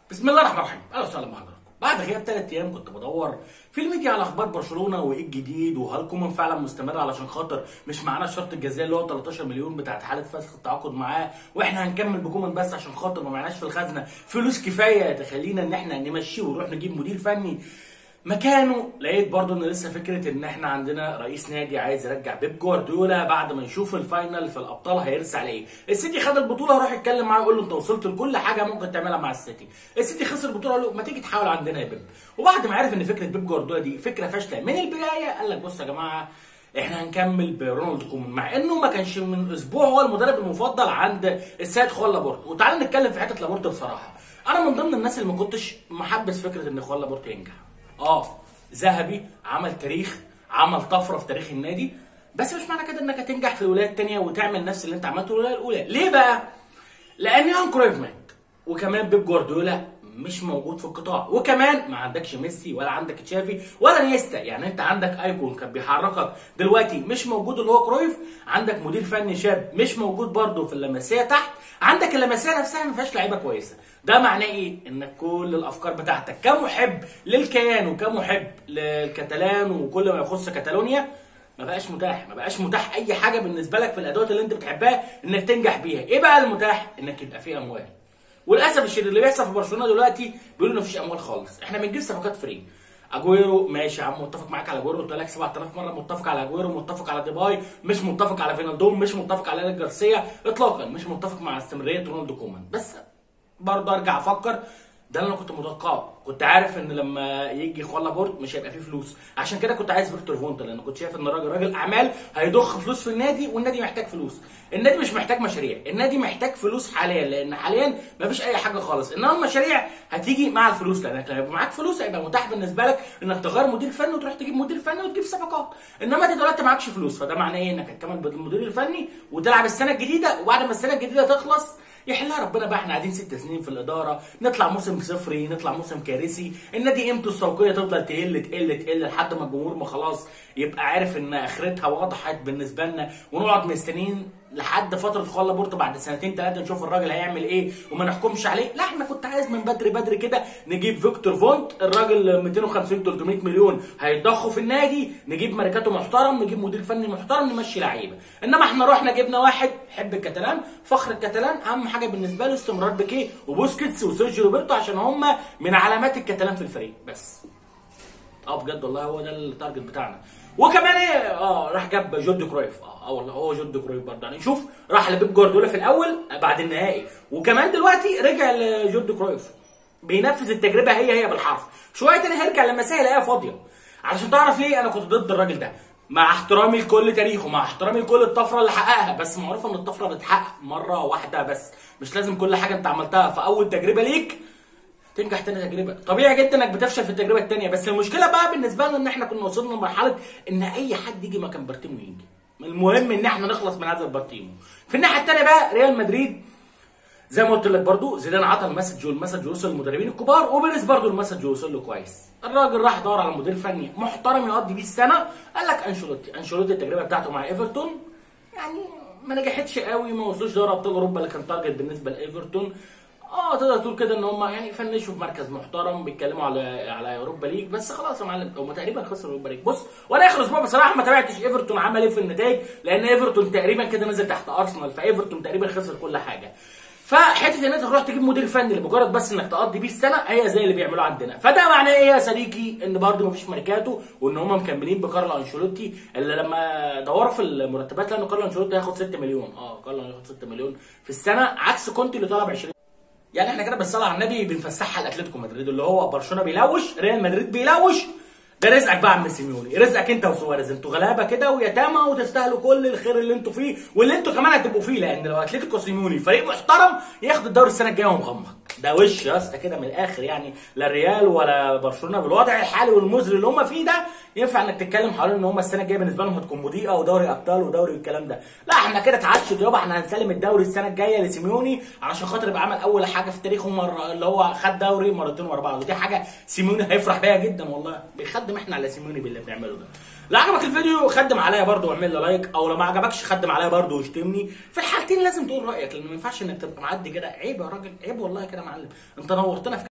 بسم الله الرحمن الرحيم اهلا وسهلا بحضراتكم بعد غياب ثلاث ايام كنت بدور في الميديا على اخبار برشلونه وايه الجديد وهل كومان فعلا مستمر علشان خاطر مش معانا الشرط الجزائي اللي هو 13 مليون بتاعت حاله فسخ التعاقد معاه واحنا هنكمل بكومان بس عشان خاطر ما معناش في الخزنه فلوس كفايه تخلينا ان احنا نمشيه ونروح نجيب مدير فني مكانه لقيت برضه ان لسه فكره ان احنا عندنا رئيس نادي عايز يرجع بيب جوارديولا بعد ما يشوف الفاينل في الابطال هيرسى على ايه السيتي خد البطوله راح يتكلم معاه يقول له انت وصلت لكل حاجه ممكن تعملها مع السيتي السيتي خسر البطوله قال له ما تيجي تحاول عندنا يا بيب وبعد ما عرف ان فكره بيب جوارديولا دي فكره فاشله من البدايه قال لك بصوا يا جماعه احنا هنكمل برونالد كومان مع انه ما كانش من اسبوع هو المدرب المفضل عند السيد خوان لابورت وتعالى نتكلم في حته لابورت بصراحه انا من ضمن الناس اللي ما كنتش محبس فكره ان خوان لابورت ينجح اه ذهبي عمل تاريخ عمل طفره في تاريخ النادي بس مش معنى كده انك هتنجح في الولايه الثانيه وتعمل نفس اللي انت عملته في الولايه الاولى ليه بقى لان يوهان كرويف مات وكمان بيب جوارديولا مش موجود في القطاع وكمان ما عندكش ميسي ولا عندك تشافي ولا نيستا يعني انت عندك ايكون كان بيحركك دلوقتي مش موجود اللي هو كرويف عندك مدير فني شاب مش موجود برضه في اللمسيه تحت عندك اللمسيه نفسها ما فيهاش لعيبه كويسه ده معناه ايه انك كل الافكار بتاعتك كمحب للكيان وكمحب للكتالان وكل ما يخص كاتالونيا ما بقاش متاح ما بقاش متاح اي حاجه بالنسبه لك في الادوات اللي انت بتحبها انك تنجح بيها ايه بقى المتاح انك يبقى فيه اموال وللاسف الشديد اللي بيحصل في برشلونه دلوقتي بيقولوا ان مفيش اموال خالص احنا بنجيب صفقات فري اجويرو ماشي يا عم متفق معاك على اجويرو قلت لك 7000 مره متفق على اجويرو متفق على ديباي مش متفق على فينالدوم مش متفق على ايريك جارسيا اطلاقا مش متفق مع استمراريه رونالدو كومان بس برضه ارجع افكر ده اللي انا كنت متوقعه كنت عارف ان لما يجي خوان لابورت مش هيبقى فيه فلوس عشان كده كنت عايز فيكتور فونتا لان كنت شايف ان الراجل راجل اعمال هيضخ فلوس في النادي والنادي محتاج فلوس النادي مش محتاج مشاريع النادي محتاج فلوس حاليا لان حاليا مفيش اي حاجه خالص انما المشاريع هتيجي مع الفلوس لانك لما يبقى معاك فلوس هيبقى متاح بالنسبه لك انك تغير مدير فني وتروح تجيب مدير فني وتجيب صفقات انما انت دلوقتي معكش فلوس فده معناه ايه انك هتكمل بالمدير الفني وتلعب السنه الجديده وبعد ما السنه الجديده تخلص يحلها ربنا بقى احنا قاعدين ست سنين في الاداره نطلع موسم صفري نطلع موسم كارثي النادي قيمته السوقيه تفضل تقل تقل تقل لحد ما الجمهور ما خلاص يبقى عارف ان اخرتها وضحت بالنسبه لنا ونقعد مستنيين لحد فتره خوان لابورت بعد سنتين ثلاثه نشوف الراجل هيعمل ايه وما نحكمش عليه لا احنا كنت عايز من بدري بدري كده نجيب فيكتور فونت الراجل 250 300 مليون هيضخوا في النادي نجيب ماركاته محترم نجيب مدير فني محترم نمشي لعيبه انما احنا رحنا جبنا واحد حب الكتالان فخر الكتالان اهم حاجه بالنسبه له استمرار بيكيه وبوسكيتس وسيرجيو روبرتو عشان هم من علامات الكتالان في الفريق بس اه بجد والله هو ده التارجت بتاعنا وكمان ايه اه راح جاب جورد كرويف اه اه والله هو جورد كرويف برضه يعني شوف راح لبيب جوارديولا في الاول بعد النهائي وكمان دلوقتي رجع لجورد كرويف بينفذ التجربه هي هي بالحرف شويه تاني هيرجع لما يلاقيها فاضيه علشان تعرف ليه انا كنت ضد الراجل ده مع احترامي لكل تاريخه مع احترامي لكل الطفره اللي حققها بس معروف ان الطفره بتتحقق مره واحده بس مش لازم كل حاجه انت عملتها في اول تجربه ليك تنجح تاني تجربه طبيعي جدا انك بتفشل في التجربه الثانيه بس المشكله بقى بالنسبه لنا ان احنا كنا وصلنا لمرحله ان اي حد يجي مكان بارتيمو يجي المهم ان احنا نخلص من هذا البارتيمو في الناحيه الثانيه بقى ريال مدريد زي ما قلت لك برضو زيدان عطى المسج والمسج وصل للمدربين الكبار وبيريز برضو المسج وصل له كويس الراجل راح دور على مدير فني محترم يقضي بيه السنه قال لك انشيلوتي انشيلوتي التجربه بتاعته مع ايفرتون يعني ما نجحتش قوي ما وصلوش دوري ابطال اوروبا اللي كان تارجت بالنسبه لايفرتون اه تقدر تقول كده ان هم يعني فنشوا في مركز محترم بيتكلموا على على اوروبا ليج بس خلاص يا معلم هم تقريبا خسروا اوروبا ليج بص وانا اخر اسبوع بصراحه ما تابعتش ايفرتون عمل ايه في النتائج لان ايفرتون تقريبا كده نزل تحت ارسنال فايفرتون تقريبا خسر كل حاجه فحته ان انت تروح تجيب مدير فني لمجرد بس انك تقضي بيه السنه هي زي اللي بيعملوه عندنا فده معناه ايه يا صديقي ان برده مفيش ماركاتو وان هم مكملين بكارلو انشيلوتي اللي لما دوروا في المرتبات لانه كارلو انشيلوتي هياخد 6 مليون اه كارلو هياخد 6 مليون في السنه عكس كونتي اللي طلب 20 يعني احنا كده بالصلاه على النبي بنفسحها لاتلتيكو مدريد اللي هو برشلونه بيلوش ريال مدريد بيلوش ده رزقك بقى يا عم سيميوني رزقك انت وسواريز انتوا غلابه كده ويتامى وتستاهلوا كل الخير اللي انتوا فيه واللي انتوا كمان هتبقوا فيه لان لو اتلتيكو سيميوني فريق محترم ياخد الدوري السنه الجايه ومغمض ده وش يا اسطى كده من الاخر يعني لا الريال ولا برشلونه بالوضع الحالي والمزري اللي هم فيه ده ينفع انك تتكلم حوالين ان هم السنه الجايه بالنسبه لهم هتكون مضيئه ودوري ابطال ودوري والكلام ده لا احنا كده اتعشت يابا احنا هنسلم الدوري السنه الجايه لسيميوني علشان خاطر يبقى عمل اول حاجه في تاريخه مره اللي هو خد دوري مرتين ورا بعض ودي حاجه سيميوني هيفرح بيها جدا والله بيخدم احنا على سيميوني باللي بنعمله ده لو عجبك الفيديو خدم عليا برضو واعمل لي لايك او لو ما عجبكش خدم عليا برضو واشتمني في الحالتين لازم تقول رايك لان ما ينفعش انك تبقى معدي كده عيب يا راجل عيب والله كده يا معلم انت نورتنا في